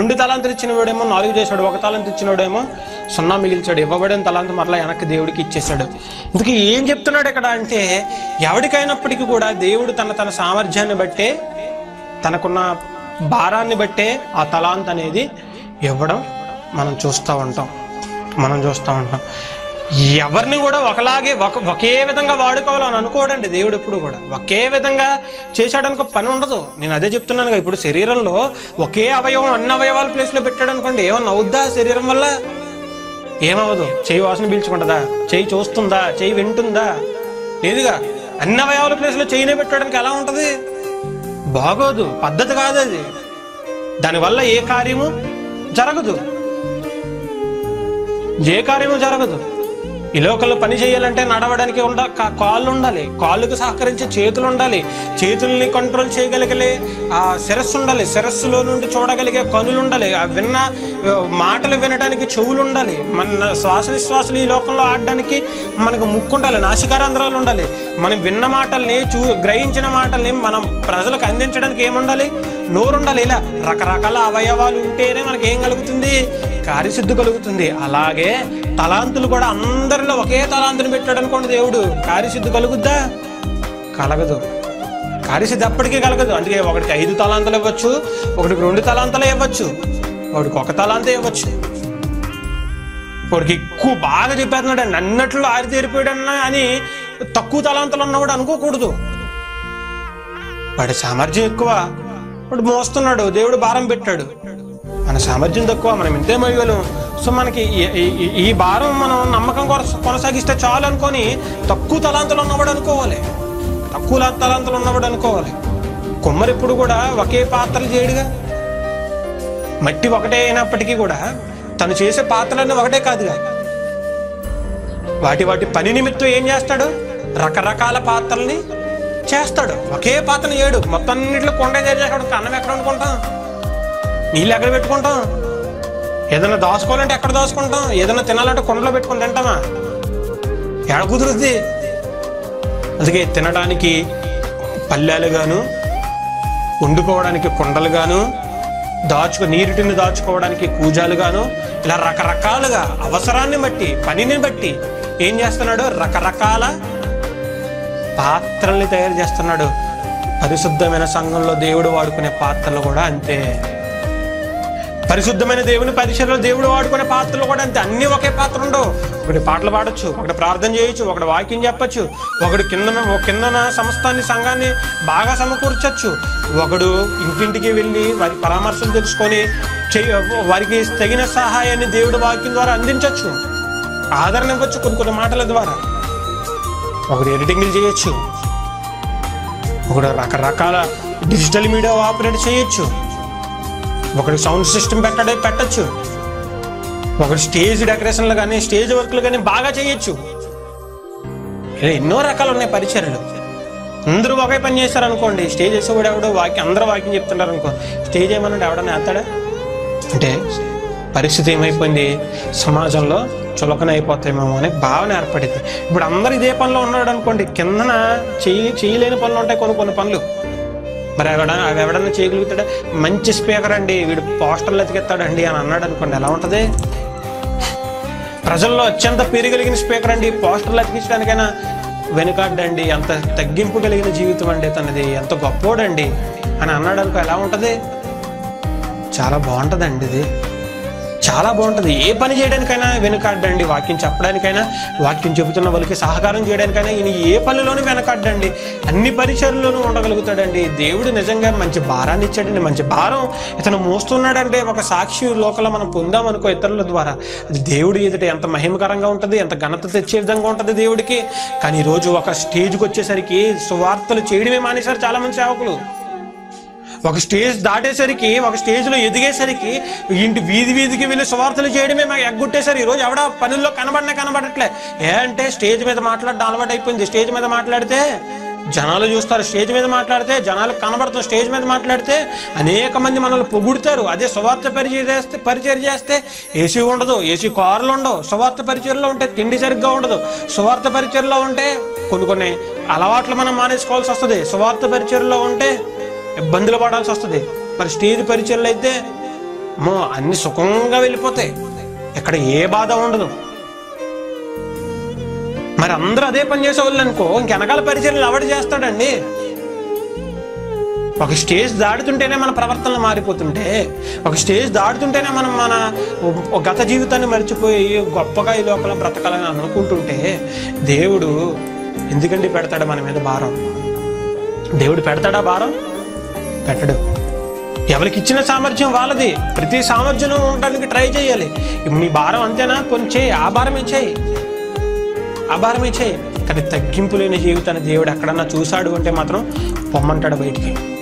రెండు తలాంతులు ఇచ్చిన వాడేమో నాలుగు చేశాడు ఒక తలాంతి ఇచ్చిన వాడేమో సున్నా మిగిల్చాడు ఇవ్వబడిన తలాంతి మరలా వెనక్కి దేవుడికి ఇచ్చేశాడు ఇందుకు ఏం చెప్తున్నాడు ఇక్కడ అంటే ఎవరికైనప్పటికీ కూడా దేవుడు తన తన సామర్థ్యాన్ని బట్టే తనకున్న భారాన్ని బట్టే ఆ తలాంత్ అనేది ఇవ్వడం మనం చూస్తూ ఉంటాం మనం చూస్తూ ఉంటాం ఎవరిని కూడా ఒకలాగే ఒక ఒకే విధంగా వాడుకోవాలని అనుకోడండి దేవుడు ఎప్పుడు కూడా ఒకే విధంగా చేశాడనుకో పని ఉండదు నేను అదే చెప్తున్నాను కదా, ఇప్పుడు శరీరంలో ఒకే అవయవం అన్ని అవయవాల ప్లేస్లో పెట్టాడు అనుకోండి ఏమన్నా అవుద్దా శరీరం వల్ల ఏమవ్వదు చేయి వాసన పీల్చుకుంటుందా చేయి చూస్తుందా చేయి వింటుందా లేదుగా అన్ని అవయవాల ప్లేస్లో చేయినే పెట్టడానికి ఎలా ఉంటది బాగోదు పద్ధతి కాదు అది దానివల్ల ఏ కార్యము జరగదు ఏ కార్యము జరగదు ఈ లోకంలో పని చేయాలంటే నడవడానికి ఉండ కా- కాళ్ళు ఉండాలి కాళ్ళకు సహకరించే చేతులు ఉండాలి చేతుల్ని కంట్రోల్ చేయగలిగే ఆ శిరస్సు ఉండాలి శిరస్సులో నుండి చూడగలిగే కనులు ఉండాలి ఆ విన్న ఆ, మాటలు వినడానికి చెవులు ఉండాలి మన శ్వాస నిశ్వాసాలు ఈ లోకంలో ఆడడానికి మనకు ముక్కు ఉండాలి నాసికారంధ్రాలు ఉండాలి మనం విన్న మాటల్ని చూ గ్రహించిన మాటల్ని మనం ప్రజలకు అందించడానికి ఏముండాలి నోరు ఉండాలి ఇలా రకరకాల అవయవాలు ఉంటేనే మనకి ఏం కలుగుతుంది కార్యసిద్ధి కలుగుతుంది అలాగే తలాంతులు కూడా అందరిలో ఒకే తలాంతుని పెట్టాడు అనుకోండి దేవుడు కార్యసిద్ధి కలుగుద్దా కలగదు కార్యసిద్ధి అప్పటికీ కలగదు అందుకే ఒకటికి ఐదు తలాంతలు ఇవ్వచ్చు ఒకటికి రెండు తలాంతలు ఇవ్వచ్చు ఒకటికి ఒక తలాంత ఇవ్వచ్చు వాడికి ఎక్కువ బాగా చెప్పేస్తున్నాడు అండి అన్నట్లు ఆరితేరిపోయాడన్నా అని తక్కువ తలాంతలు ఉన్నవాడు అనుకోకూడదు వాడి సామర్థ్యం ఎక్కువ వాడు మోస్తున్నాడు దేవుడు భారం పెట్టాడు మన సామర్థ్యం తక్కువ మనం ఇంతే మోయగలం సో మనకి ఈ- ఈ- ఈ భారం మనం నమ్మకం కొనస- కొనసాగిస్తే చాలు అనుకొని తక్కువ తలాంతలు ఉన్నవాడు అనుకోవాలి తక్కువ లా- తలాంతలు ఉన్నవాడు అనుకోవాలి కుమ్మరి ఎప్పుడు కూడా ఒకే పాత్రలు చేయడుగా మట్టి ఒకటే అయినప్పటికీ కూడా తను చేసే పాత్రలన్నీ ఒకటే కాదుగా వాటి వాటి పని నిమిత్తం ఏం చేస్తాడు రకరకాల పాత్రల్ని చేస్తాడు ఒకే పాత్రని ఏడు మొత్తం అన్నింటిలో కొండ చేసేసాడు అన్నం ఎక్కడ వండుకుంటాం నీళ్ళు ఎక్కడ పెట్టుకుంటాం ఏదైనా దాచుకోవాలంటే ఎక్కడ దాచుకుంటాం ఏదైనా తినాలంటే కొండలో పెట్టుకుని తింటామా ఎడ కుదురుద్ది అందుకే తినడానికి పల్లెలు గాను వండుకోవడానికి కుండలు గాను దాచుకో నీటిని దాచుకోవడానికి కూజాలు గాను ఇలా రకరకాలుగా అవసరాన్ని బట్టి పనిని బట్టి ఏం చేస్తున్నాడు రకరకాల పాత్రల్ని తయారు చేస్తున్నాడు పరిశుద్ధమైన సంఘంలో దేవుడు వాడుకునే పాత్రలు కూడా అంతే పరిశుద్ధమైన దేవుని పరిచయలో దేవుడు వాడుకునే పాత్రలు కూడా అంతే అన్ని ఒకే పాత్ర ఉండవు ఒకటి పాటలు పాడొచ్చు ఒకటి ప్రార్థన చేయొచ్చు ఒకటి వాక్యం చెప్పొచ్చు ఒకడు కిందన ఒక కిందన సంస్థాన్ని సంఘాన్ని బాగా సమకూర్చొచ్చు ఒకడు ఇంటింటికి వెళ్ళి వారి పరామర్శలు తెలుసుకొని చెయ్య వారికి తగిన సహాయాన్ని దేవుడి వాక్యం ద్వారా అందించవచ్చు ఆదరణ ఇవ్వచ్చు కొన్ని కొన్ని మాటల ద్వారా ఒకడు ఎడిటింగ్లు చేయొచ్చు ఒకడు రకరకాల డిజిటల్ మీడియా ఆపరేట్ చేయొచ్చు ఒకడు సౌండ్ సిస్టమ్ పెట్టడే పెట్టచ్చు ఒకడు స్టేజ్ డెకరేషన్లు కానీ స్టేజ్ వర్క్లు కానీ బాగా చేయొచ్చు ఇలా ఎన్నో రకాలు ఉన్నాయి పరిచర్లు అందరూ ఒకే పని చేస్తారు అనుకోండి స్టేజ్ వేసేవాడు ఎవడో వాక్యం అందరూ వాక్యం చెప్తున్నారు అనుకో స్టేజ్ ఏమన్నాడు ఎవడన్నా వేస్తాడా అంటే పరిస్థితి ఏమైపోయింది సమాజంలో చులకన అయిపోతామేమో అనే భావన ఏర్పడింది ఇప్పుడు అందరు ఇదే పనిలో ఉన్నాడు అనుకోండి కిందన చేయి చేయలేని పనులు ఉంటాయి కొన్ని కొన్ని పనులు మరి ఎవడ అవి ఎవడన్నా చేయగలుగుతాడా మంచి స్పీకర్ అండి వీడు పోస్టర్లు ఎతికెత్తాడండి అని అన్నాడు అనుకోండి ఎలా ఉంటుంది ప్రజల్లో అత్యంత పెరగలిగిన స్పీకర్ అండి పోస్టర్లు అతికించడానికైనా వెనుకాడ్డండి అంత తగ్గింపు కలిగిన జీవితం అండి తనది ఎంత గొప్పోడండి అని అన్నాడు అనుకో ఎలా ఉంటుంది చాలా బాగుంటుందండి ఇది చాలా బాగుంటుంది ఏ పని చేయడానికైనా వెనుకాడ్డండి వాక్యం చెప్పడానికైనా వాక్యం చెబుతున్న వాళ్ళకి సహకారం చేయడానికైనా ఈయన ఏ పనిలోనూ వెనకాడ్డండి అన్ని పరిచయల్లోనూ ఉండగలుగుతాడండి దేవుడు నిజంగా మంచి భారాన్ని ఇచ్చాడండి మంచి భారం ఇతను మోస్తున్నాడంటే ఒక సాక్షి లోకల మనం పొందామనుకో ఇతరుల ద్వారా అది దేవుడి ఎదుట ఎంత మహిమకరంగా ఉంటుంది ఎంత ఘనత తెచ్చే విధంగా ఉంటుంది దేవుడికి కానీ ఈరోజు ఒక స్టేజ్కి వచ్చేసరికి సువార్తలు చేయడమే మానేశారు చాలా మంది సేవకులు ఒక స్టేజ్ దాటేసరికి ఒక స్టేజ్లో ఎదిగేసరికి ఇంటి వీధి వీధికి వెళ్ళి సువార్తలు చేయడమే మాకు ఎగ్గొట్టేసరి ఈరోజు ఎవడ పనుల్లో కనబడినా కనబడట్లే ఏ అంటే స్టేజ్ మీద మాట్లాడడం అలవాటు అయిపోయింది స్టేజ్ మీద మాట్లాడితే జనాలు చూస్తారు స్టేజ్ మీద మాట్లాడితే జనాలకు కనబడుతుంది స్టేజ్ మీద మాట్లాడితే అనేక మంది మనల్ని పొగుడుతారు అదే సువార్త పరిచయం చేస్తే పరిచయం చేస్తే ఏసీ ఉండదు ఏసీ కార్లు ఉండవు సువార్త పరిచయంలో ఉంటే తిండి సరిగ్గా ఉండదు సువార్త పరిచయంలో ఉంటే కొన్ని కొన్ని అలవాట్లు మనం మానేసుకోవాల్సి వస్తుంది సువార్త పరిచయంలో ఉంటే ఇబ్బందులు పడాల్సి వస్తుంది మరి స్టేజ్ పరిచయలు అయితే అమ్మో అన్ని సుఖంగా వెళ్ళిపోతాయి ఇక్కడ ఏ బాధ ఉండదు మరి అందరూ అదే పని చేసేవాళ్ళు అనుకో ఇంకెనకాల పరిచయం ఎవడు చేస్తాడండి ఒక స్టేజ్ దాడుతుంటేనే మన ప్రవర్తనలు మారిపోతుంటే ఒక స్టేజ్ దాడుతుంటేనే మనం మన ఒక గత జీవితాన్ని మర్చిపోయి గొప్పగా ఈ లోపల బ్రతకాలని అనుకుంటుంటే దేవుడు ఎందుకండి పెడతాడు మన మీద భారం దేవుడు పెడతాడా భారం పెట్టడు ఎవరికి ఇచ్చిన సామర్థ్యం వాళ్ళది ప్రతి సామర్థ్యం ఉండడానికి ట్రై చేయాలి ఇప్పుడు నీ భారం అంతేనా కొన్ని చేయి ఆ భారమే చేయి ఆ భారమే చేయి కానీ తగ్గింపు లేని జీవితాన్ని దేవుడు ఎక్కడన్నా చూశాడు అంటే మాత్రం పొమ్మంటాడు బయటికి